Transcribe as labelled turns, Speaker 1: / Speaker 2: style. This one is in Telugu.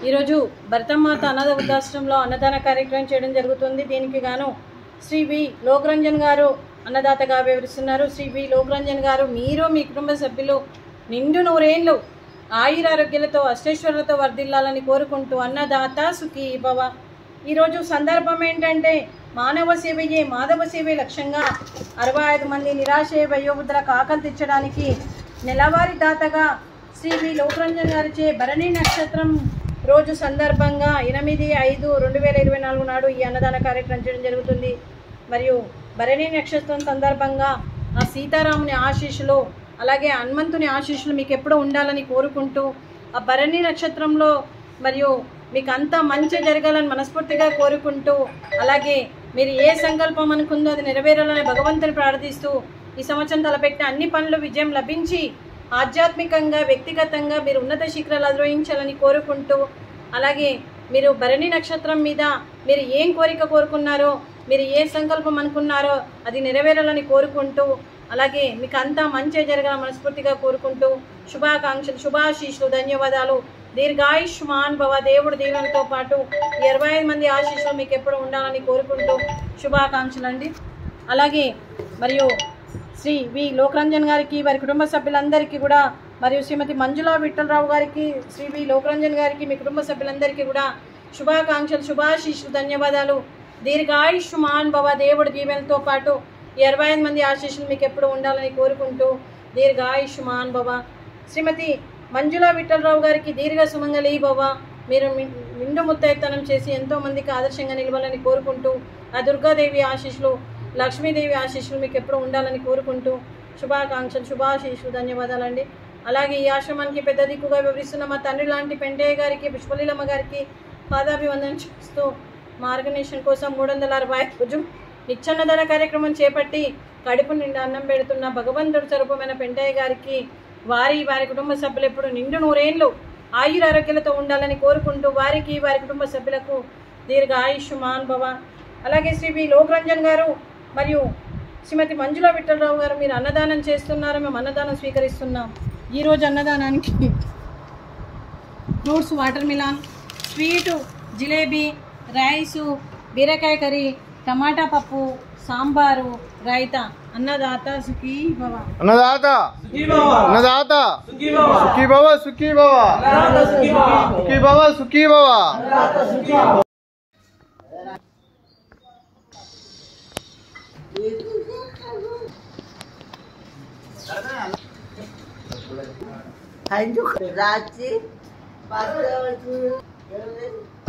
Speaker 1: ఈరోజు భరతమాత అన్నద వృద్ధాశ్రమంలో అన్నదాన కార్యక్రమం చేయడం జరుగుతుంది దీనికి గాను శ్రీ వి లోకరంజన్ గారు అన్నదాతగా వివరిస్తున్నారు శ్రీ వి లోకరంజన్ గారు మీరు మీ కుటుంబ సభ్యులు నిండు నూరేళ్ళు ఆయురారోగ్యాలతో అష్టేశ్వరులతో వర్ధిల్లాలని కోరుకుంటూ అన్నదాత సుఖీ భవ ఈరోజు సందర్భం ఏంటంటే మానవ సేవయే మాధవ సేవే లక్ష్యంగా అరవై ఐదు మంది నిరాశ వయోవృద్ధులకు ఆకలి తెచ్చడానికి నెలవారీ దాతగా శ్రీ వి లోకరంజన్ గారిచే భరణి నక్షత్రం రోజు సందర్భంగా ఎనిమిది ఐదు రెండు వేల ఇరవై నాలుగు నాడు ఈ అన్నదాన కార్యక్రమం చేయడం జరుగుతుంది మరియు భరణి నక్షత్రం సందర్భంగా ఆ సీతారాముని ఆశీస్సులు అలాగే హనుమంతుని ఆశీస్సులు మీకు ఎప్పుడూ ఉండాలని కోరుకుంటూ ఆ భరణి నక్షత్రంలో మరియు మీకు అంతా మంచి జరగాలని మనస్ఫూర్తిగా కోరుకుంటూ అలాగే మీరు ఏ సంకల్పం అనుకుందో అది నెరవేరాలని భగవంతుని ప్రార్థిస్తూ ఈ సంవత్సరం తలపెట్టిన అన్ని పనులు విజయం లభించి ఆధ్యాత్మికంగా వ్యక్తిగతంగా మీరు ఉన్నత శిఖరాలు అధిరోహించాలని కోరుకుంటూ అలాగే మీరు భరణి నక్షత్రం మీద మీరు ఏం కోరిక కోరుకున్నారో మీరు ఏ సంకల్పం అనుకున్నారో అది నెరవేరాలని కోరుకుంటూ అలాగే మీకు అంతా మంచి జరగాల మనస్ఫూర్తిగా కోరుకుంటూ శుభాకాంక్షలు శుభాశీస్సులు ధన్యవాదాలు దీర్ఘాయుష్మాన్ భవ దేవుడు దీవెనతో పాటు ఈ ఇరవై ఐదు మంది ఆశీస్సులు మీకు ఎప్పుడు ఉండాలని కోరుకుంటూ శుభాకాంక్షలు అండి అలాగే మరియు శ్రీ వి లోకరంజన్ గారికి వారి కుటుంబ సభ్యులందరికీ కూడా మరియు శ్రీమతి మంజులా విఠలరావు గారికి శ్రీ వి లోకరంజన్ గారికి మీ కుటుంబ సభ్యులందరికీ కూడా శుభాకాంక్షలు శుభాశీస్సులు ధన్యవాదాలు దీర్ఘాయుష్మాన్ భవ దేవుడి దీవెనతో పాటు ఈ ఇరవై ఐదు మంది ఆశీస్సులు మీకు ఎప్పుడు ఉండాలని కోరుకుంటూ దీర్ఘాయుష్మాన్ భవ శ్రీమతి మంజులా విఠలరావు గారికి దీర్ఘ సుమంగళి భవ మీరు మి- నిండు ముత్తైతనం చేసి ఎంతో మందికి ఆదర్శంగా నిలవాలని కోరుకుంటూ ఆ దుర్గాదేవి ఆశీస్సులు లక్ష్మీదేవి ఆశీస్సులు మీకు ఎప్పుడు ఉండాలని కోరుకుంటూ శుభాకాంక్షలు శుభాశీస్సులు ధన్యవాదాలండి అలాగే ఈ ఆశ్రమానికి పెద్ద దిక్కుగా వివరిస్తున్న మా తండ్రి లాంటి పెంటయ్య గారికి పుష్పలీలమ్మ గారికి పాదాభివందనం చేస్తూ మా ఆర్గనైజేషన్ కోసం మూడు వందల అరవై రోజు నిత్యాన్నదాన కార్యక్రమం చేపట్టి కడుపు నిండా అన్నం పెడుతున్న భగవంతుడు స్వరూపమైన పెంటయ్య గారికి వారి వారి కుటుంబ సభ్యులు ఎప్పుడు నిండు నూరేళ్ళు ఆయుర ఆరోగ్యాలతో ఉండాలని కోరుకుంటూ వారికి వారి కుటుంబ సభ్యులకు దీర్ఘ ఆయుష్మాన్ భవ అలాగే శ్రీ వి లోకరంజన్ గారు మరియు శ్రీమతి మంజుల విఠలరావు గారు మీరు అన్నదానం చేస్తున్నారు మేము అన్నదానం స్వీకరిస్తున్నాం ఈరోజు అన్నదానానికి fruits watermelon sweet jalebi rice బీరకాయ కర్రీ టమాటా పప్పు సాంబారు రైత అన్నదాత సుఖీ భవ
Speaker 2: అన్నదాత అన్నదాత సుఖీ భవ సుఖీ భవ సుఖీ భవ సుఖీ భవ
Speaker 3: Hai juga Raci, pas